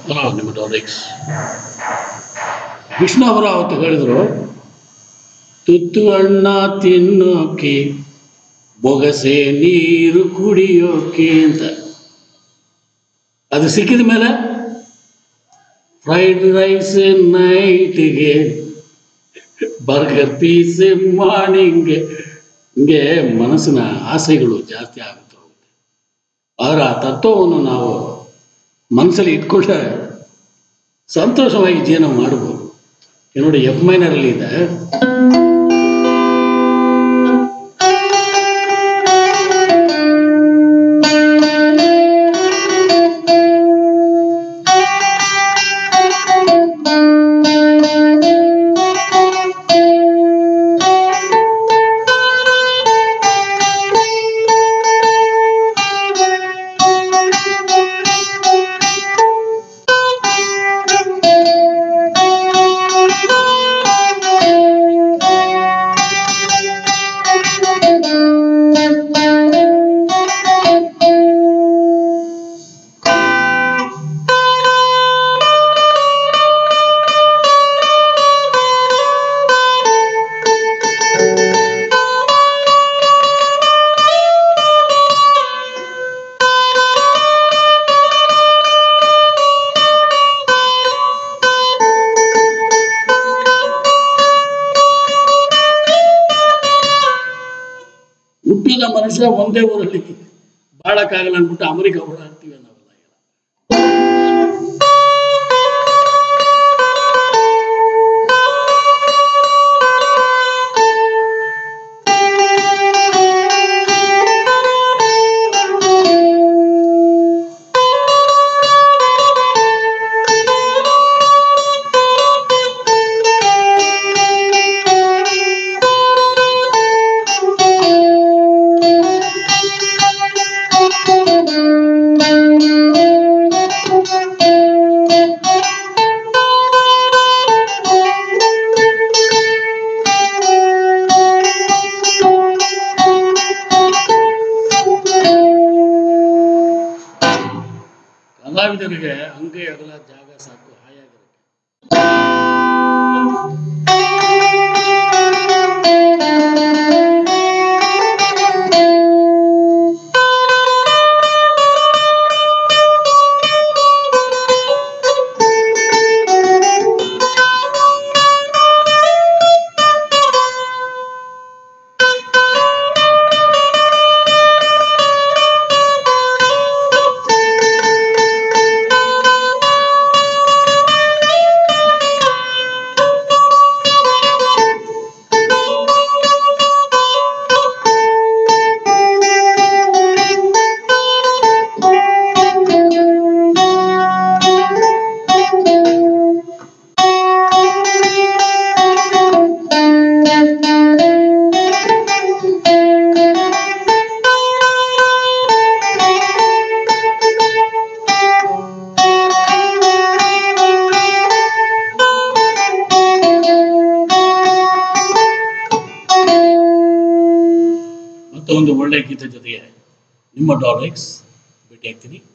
ಹಾ, ನಿಮ್ಮ ಡಾಲೆಕ್ಸ್ ವಿಷ್ಣು ಅವರು ಅವತ್ತು ಹೇಳಿದರು ತುತ್ತು ಅಣ್ಣ ತಿನ್ನೋಕೆ ಬೊಗಸೆ ನೀರು ಕುಡಿಯೋಕೆ ಅಂತ ಅದು ಸಿಕ್ಕಿದ ಮೇಲೆ ಫ್ರೈಡ್ ರೈಸ್ ನೈಟ್ಗೆ ಬರ್ಗರ್ ಪೀಸ್ ಮಾರ್ನಿಂಗ್ಗೆ ಹಿಂಗೆ ಮನಸ್ಸಿನ ಆಸೆಗಳು ಜಾಸ್ತಿ ಆಗುತ್ತೆ ಹೋಗುತ್ತೆ ಆದರೆ ಆ ತತ್ವವನ್ನು ನಾವು ಮನಸ್ಸಲ್ಲಿ ಇಟ್ಕೊಂಡ್ರೆ ಸಂತೋಷವಾಗಿ ಜೀವನ ಮಾಡ್ಬೋದು ಈಗ ನೋಡಿ ಎಫ್ ಮೈನರಲ್ಲಿ ಇದೆ ಹುಟ್ಟಿದ ಮನುಷ್ಯ ಒಂದೇ ಊರಲ್ಲಿ ಬಾಳಕ್ಕಾಗಲ್ಲ ಅಂದ್ಬಿಟ್ಟು ಅಮೆರಿಕ ಓಡಾಡ್ತೀವಿ ನಾವೆಲ್ಲ ಈಗ. ಕಲಾವಿದರಿಗೆ ಅಂಗೈ ಅಗಲ ಜಾಗ ಸಾಕು ಹಾಯಾಗಿರುತ್ತೆ ಮತ್ತೊಂದು ಒಳ್ಳೆಯ ಗೀತೆ ಜೊತೆಗೆ ನಿಮ್ಮ ಡಾಲೆಕ್ಸ್ ಭೇಟಿ ಆಗ್ತೀನಿ